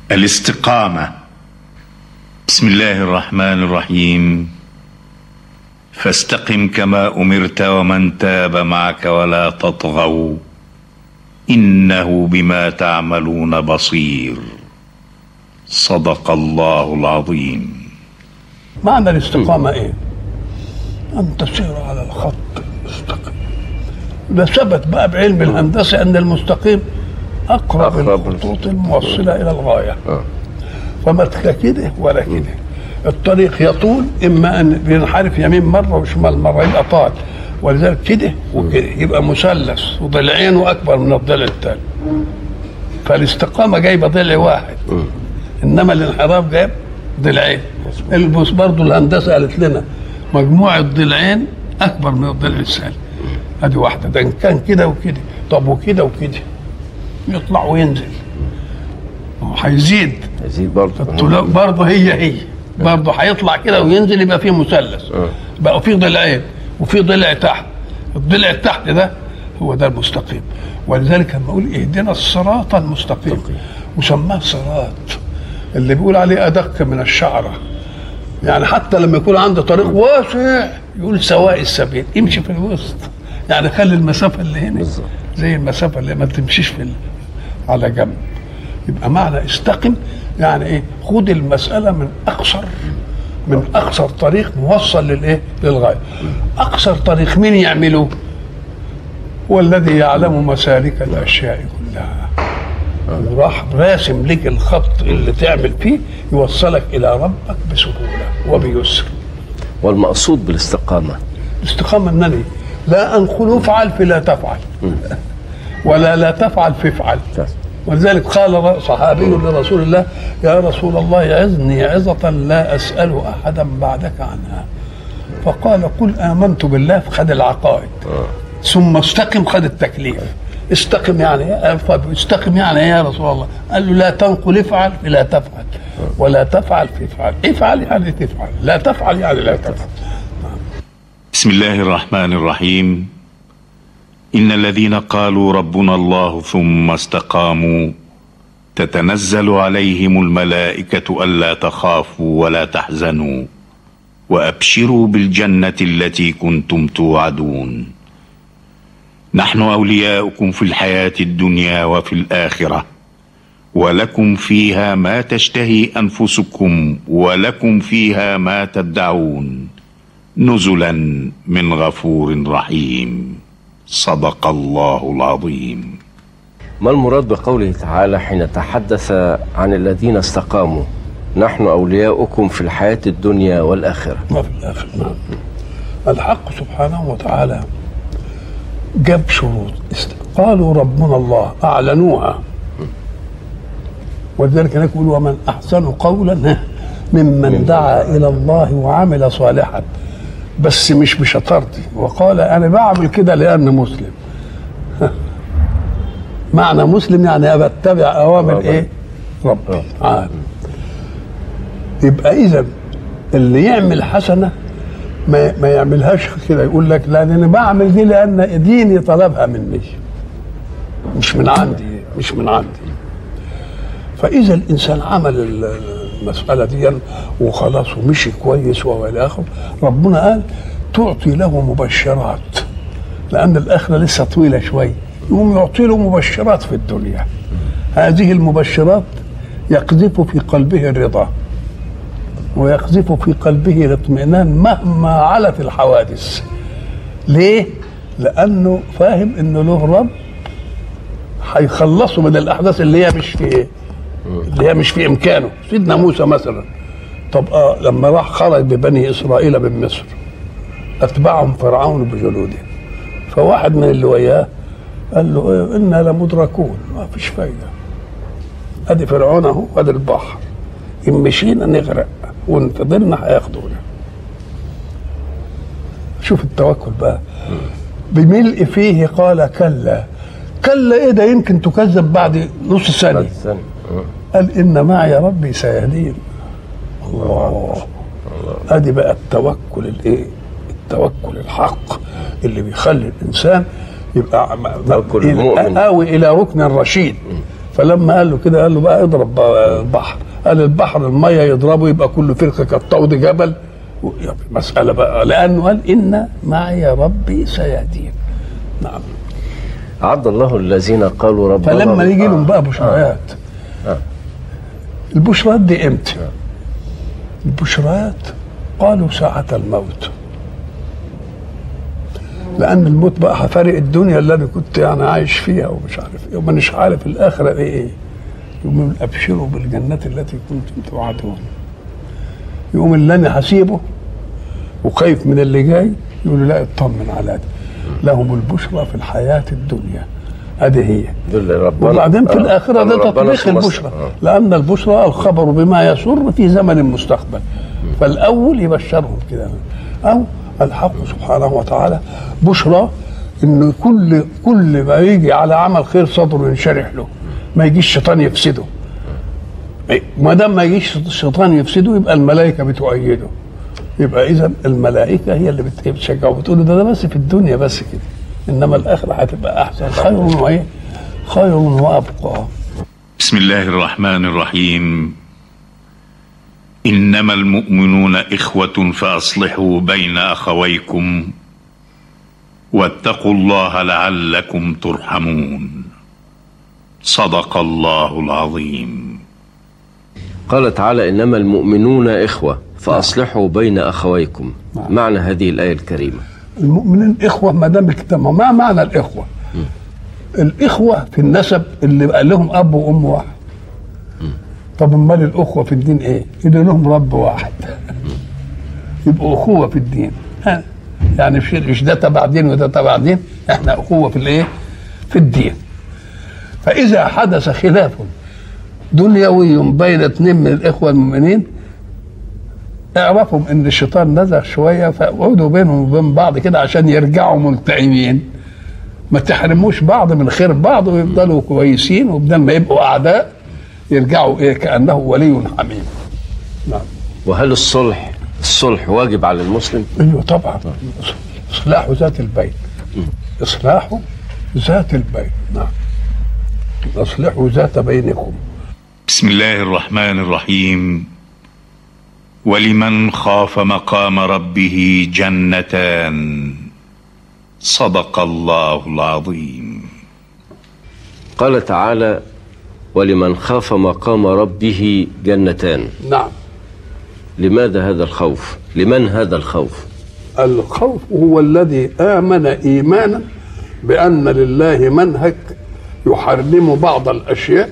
الاستقامة بسم الله الرحمن الرحيم فاستقم كما أمرت ومن تاب معك ولا تطغوا إنه بما تعملون بصير صدق الله العظيم معنى الاستقامة إيه؟ أن تسير على الخط المستقيم ده ثبت بقى بعلم الهندسة أن المستقيم أقرب, أقرب الخطوط الموصلة إلى الغاية آه. فما تلا كده ولا كده الطريق يطول إما أن بينحرف يمين مرة وشمال مرة يبقى طال ولذلك كده وكده يبقى مثلث وضلعين وأكبر من الضلع الثاني فالاستقامة جايبة ضلع واحد إنما الانحراف جايب ضلعين البص برضه الهندسة قالت لنا مجموع الضلعين أكبر من الضلع الثاني ادي واحده ده إن كان كده وكده طب وكده وكده يطلع وينزل هو هيزيد يزيد برضه الطلاب برضه هي هي برضه هيطلع كده وينزل يبقى فيه مثلث آه. بقى فيه ضلعين وفي ضلع تحت الضلع التحت ده هو ده المستقيم ولذلك لما اقول اهدنا الصراط المستقيم وسماه صراط اللي بيقول عليه ادق من الشعره يعني حتى لما يكون عنده طريق واسع يقول سواء السبيل امشي في الوسط يعني خلي المسافه اللي هنا بالظبط. زي المسافه اللي ما تمشيش في ال- على جنب يبقى معنى استقم يعني ايه خد المساله من اقصر من اقصر طريق موصل للايه للغايه اقصر طريق مين يعمله هو الذي يعلم مسالك الاشياء كلها وراح راسم لك الخط اللي تعمل فيه يوصلك الى ربك بسهوله وبيسر والمقصود بالاستقامة الاستقامه انني لا انقل افعل فلا تفعل ولا لا تفعل فافعل ولذلك قال صحابي لرسول الله يا رسول الله عظني عظة لا أسأل أحدا بعدك عنها فقال قل آمنت بالله فخد العقائد ثم استقم خد التكليف استقم يعني إيه؟ طب استقم يعني إيه يا رسول الله قال له لا تنقل افعل فلا تفعل ولا تفعل فافعل افعل يعني تفعل لا تفعل يعني لا تفعل بسم الله الرحمن الرحيم ان الذين قالوا ربنا الله ثم استقاموا تتنزل عليهم الملائكه الا تخافوا ولا تحزنوا وابشروا بالجنه التي كنتم توعدون نحن اولياؤكم في الحياه الدنيا وفي الاخره ولكم فيها ما تشتهي انفسكم ولكم فيها ما تدعون نزلا من غفور رحيم صدق الله العظيم ما المراد بقوله تعالى حين تحدث عن الذين استقاموا نحن أولياؤكم في الحياة الدنيا والآخرة ما في الاخر نعم الحق سبحانه وتعالى جاب شروط است- قالوا ربنا الله اعلنوها ولذلك هناك يقول ومن احسن قولا ممن دعا الى الله وعمل صالحا بس مش بشطارتي وقال انا بعمل كده لان مسلم معنى مسلم يعني بتبع اوامر ايه ربي عاد يبقى اذا اللي يعمل حسنه ما, ما يعملهاش كده يقول لك لا ده انا بعمل دي لان ديني طلبها مني مش من عندي مش من عندي فاذا الانسان عمل ال- المساله دي وخلاص ومشي كويس والى اخره ربنا قال تعطي له مبشرات لان الاخره لسه طويله شويه يقوم يعطي له مبشرات في الدنيا هذه المبشرات يقذف في قلبه الرضا ويقذف في قلبه الاطمئنان مهما علت الحوادث ليه لانه فاهم انه له رب هيخلصه من الاحداث اللي هي مش في اللي هي مش في امكانه سيدنا موسى مثلا طب آه لما راح خرج ببني اسرائيل من مصر اتبعهم فرعون بجنوده فواحد من اللي وياه قال له إيه انا لمدركون ما فيش فايده ادي فرعون اهو ادي البحر ان مشينا نغرق وان فضلنا هياخدونا شوف التوكل بقى بملء فيه قال كلا كلا ايه ده يمكن تكذب بعد نص بعد ثانيه الثانية آه. قال ان معي ربي سيهدين الله ادي بقى التوكل الايه التوكل الحق اللي بيخلي الانسان يبقى م- م- توكل المؤمن. آوي الى ركن رشيد فلما قال له كده قال له بقى اضرب بقى البحر قال البحر الميه يضربه يبقى كل فرقه كالطود جبل و- يعني مساله بقى لانه قال ان معي ربي سيهدين نعم أعد الله الذين قالوا ربنا فلما يجي لهم آه. بقى بشريات آه. البشرات دي امتى؟ البشرات قالوا ساعة الموت لأن الموت بقى هفارق الدنيا اللي أنا كنت يعني عايش فيها ومش عارف إيه ومانيش عارف الآخرة إيه إيه يقوم أبشروا بالجنات التي كنتم توعدون يقوم اللي أنا هسيبه وخايف من اللي جاي يقول له لا اطمن على ده لهم البشرى في الحياة الدنيا أدي هي دول ربنا وبعدين في آه. الآخرة ده قالوا ربنا تطبيق ثم است- البشرى آه. لأن البشرى الخبر بما يسر في زمن مستقبل فالأول يبشرهم كده أو الحق سبحانه وتعالى بشرى إن كل كل ما يجي على عمل خير صدره ينشرح له ما يجيش شيطان يفسده ما دام ما يجيش الشيطان يفسده يبقى الملائكة بتؤيده يبقى إذا الملائكة هي اللي بت- بتشجعه وبتقول له ده, ده بس في الدنيا بس كده إنما الآخرة هتبقى أحسن خير وإيه خير وأبقى بسم الله الرحمن الرحيم انما المؤمنون اخوه فاصلحوا بين اخويكم واتقوا الله لعلكم ترحمون صدق الله العظيم قال تعالى إنما المؤمنون إخوة فأصلحوا بين أخويكم نعم. معنى هذه الآية الكريمة المؤمنين إخوة ما دام اجتمعوا ما معنى الإخوة؟ الإخوة في النسب اللي بقى لهم أب وأم واحد طب أمال الأخوة في الدين إيه؟ اللي لهم رب واحد يبقوا أخوة في الدين ها. يعني مش مش ده تبع دين وده تبع دين احنا أخوة في الإيه؟ في الدين فإذا حدث خلاف دنيوي بين اثنين من الإخوة المؤمنين اعرفوا ان الشيطان نزغ شويه فاقعدوا بينهم وبين بعض كده عشان يرجعوا ملتئمين ما تحرموش بعض من خير بعض ويفضلوا كويسين وبدل ما يبقوا اعداء يرجعوا ايه كانه ولي حميم نعم وهل الصلح الصلح واجب على المسلم ايوه طبعا اصلاح ذات البين اصلاح ذات البين نعم اصلحوا ذات بينكم بسم الله الرحمن الرحيم ولمن خاف مقام ربه جنتان صدق الله العظيم قال تعالى ولمن خاف مقام ربه جنتان نعم لماذا هذا الخوف لمن هذا الخوف الخوف هو الذي آمن إيمانا بأن لله منهج يحرم بعض الأشياء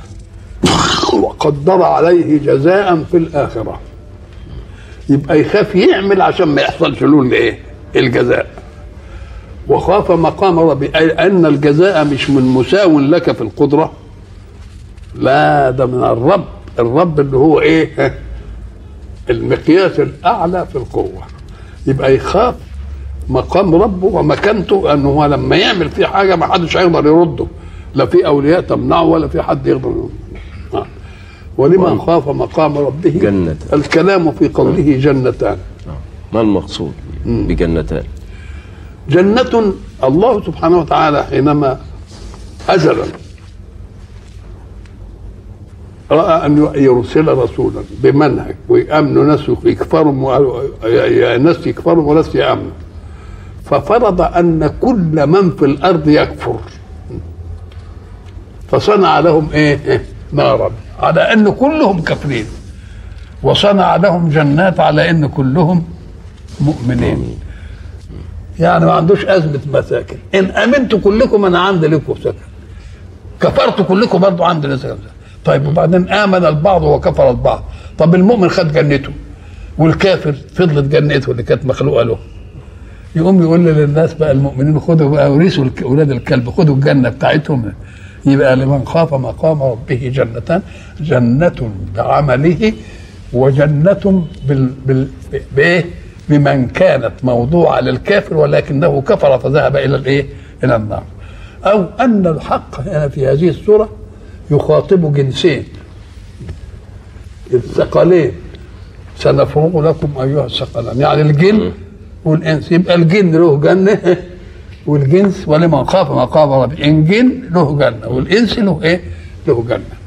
وقدر عليه جزاء في الآخرة يبقى يخاف يعمل عشان ما يحصلش له الايه الجزاء وخاف مقام ربي أي أن الجزاء مش من مساو لك في القدرة لا ده من الرب الرب اللي هو ايه المقياس الأعلى في القوة يبقى يخاف مقام ربه ومكانته انه هو لما يعمل فيه حاجه ما حدش هيقدر يرده لا في اولياء تمنعه ولا في حد يقدر يرده آه. ولمن خاف مقام ربه جنة. الكلام في قوله جنتان ما المقصود بجنتان جنة الله سبحانه وتعالى حينما أزلا رأى أن يرسل رسولا بمنهج ويأمنوا ناس يكفروا وقالوا يا ناس يكفروا وناس يأمنوا ففرض أن كل من في الأرض يكفر فصنع لهم إيه؟ نارا على أن كلهم كافرين وصنع لهم جنات على أن كلهم مؤمنين يعني ما عندوش أزمة مساكن إن أمنتوا كلكم أنا عندي لكم سكن كفرتوا كلكم برضو عندي سكن طيب وبعدين آمن البعض وكفر البعض طب المؤمن خد جنته والكافر فضلت جنته اللي كانت مخلوقة له يقوم يقول للناس بقى المؤمنين خدوا بقى ورثوا الك- اولاد الكلب خدوا الجنه بتاعتهم يبقى لمن خاف مقام ربه جنتان جنة بعمله وجنة بال بال بايه؟ بمن كانت موضوعة للكافر ولكنه كفر فذهب إلى الإيه؟ إلى النار. أو أن الحق هنا في هذه السورة يخاطب جنسين الثقلين سنفرغ لكم ايها الثقلان يعني الجن والانس يبقى الجن له جنه والجنس ولمن خاف مقام ربه ان جن له جنه والانس له ايه؟ له جنه